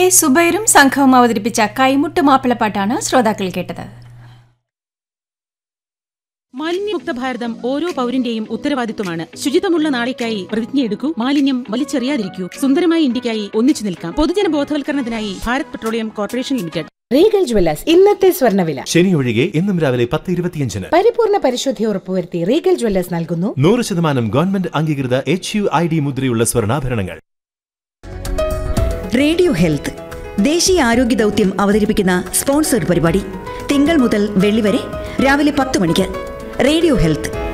സുബൈറും സംഘവും അവതരിപ്പിച്ച കൈമുട്ട് മാപ്പിളപ്പാട്ടാണ് ശ്രോതാക്കൾ കേട്ടത് മാലിന്യമുക്ത ഭാരതം ഓരോ പൗരന്റെയും ഉത്തരവാദിത്വമാണ് ശുചിത്വമുള്ള നാളേക്കായി പ്രതിജ്ഞയെടുക്കൂ മാലിന്യം വലിച്ചെറിയാതിരിക്കൂ സുന്ദരമായ ഇന്ത്യക്കായി ഒന്നിച്ചു നിൽക്കാം പൊതുജന ബോധവൽക്കരണത്തിനായി Bharat petroleum corporation limited Regal jewellers ഇന്നത്തെ സ്വർണ്ണവില ശനി ഒഴികെ ഇന്നും രാവിലെ പത്ത് ഇരുപത്തിയഞ്ചിന് പരിപൂർണ പരിശുദ്ധി ഉറപ്പുവരുത്തി റീഗൽ ജ്വല്ലേഴ്സ് നൽകുന്നു നൂറ് ശതമാനം ഗവൺമെന്റ് അംഗീകൃത എച്ച് യു ഐ ഡി മുദ്രയുള്ള സ്വർണ്ണാഭരണങ്ങൾ റേഡിയോ ഹെൽത്ത് ദേശീയ ആരോഗ്യ ദൗത്യം അവതരിപ്പിക്കുന്ന സ്പോൺസർഡ് പരിപാടി തിങ്കൾ മുതൽ വെള്ളി വരെ രാവിലെ പത്ത് മണിക്ക് റേഡിയോ ഹെൽത്ത്